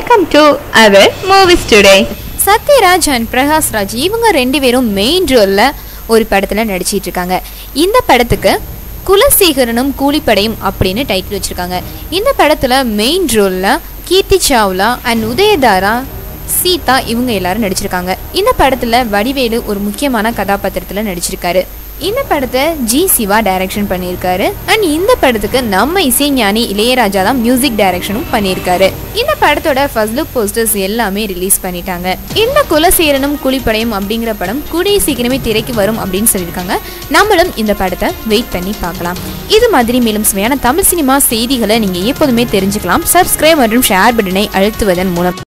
welcome to our movies today Sathyaraj and Prakash Raj இவங்க ரெண்டு பேரும் மெயின் ரோலில் ஒரு படத்தில் நடிச்சிட்டு இருக்காங்க இந்த படத்துக்கு குலசேகரனும் கூலிப்படையும் அப்படின்னு டைட்டில் வச்சுருக்காங்க இந்த படத்தில் மெயின் ரோலில் கீர்த்தி சாவ்லா அண்ட் உதயதாரா சீதா இவங்க எல்லாரும் நடிச்சிருக்காங்க இந்த படத்தில் வடிவேலு ஒரு முக்கியமான கதாபாத்திரத்தில் நடிச்சிருக்காரு இந்த படத்தை ஜி சிவா டைரக்ஷன் பண்ணியிருக்காரு அண்ட் இந்த படத்துக்கு நம்ம இசைஞானி இளையராஜா தான் மியூசிக் டைரக்ஷனும் பண்ணியிருக்காரு இந்த படத்தோட ஃபர்ஸ்ட் லுக் போஸ்டர்ஸ் எல்லாமே ரிலீஸ் பண்ணிட்டாங்க இந்த குலசேரனும் குளிப்படையும் அப்படிங்கிற படம் கூடிய சீக்கிரமே திரைக்கு வரும் அப்படின்னு சொல்லியிருக்காங்க நம்மளும் இந்த படத்தை வெயிட் பண்ணி பார்க்கலாம் இது மாதிரி மேலும் சுவையான தமிழ் சினிமா செய்திகளை நீங்கள் எப்போதுமே தெரிஞ்சுக்கலாம் சப்ஸ்கிரைப் மற்றும் ஷேர் பட்டனை அழுத்துவதன் மூலம்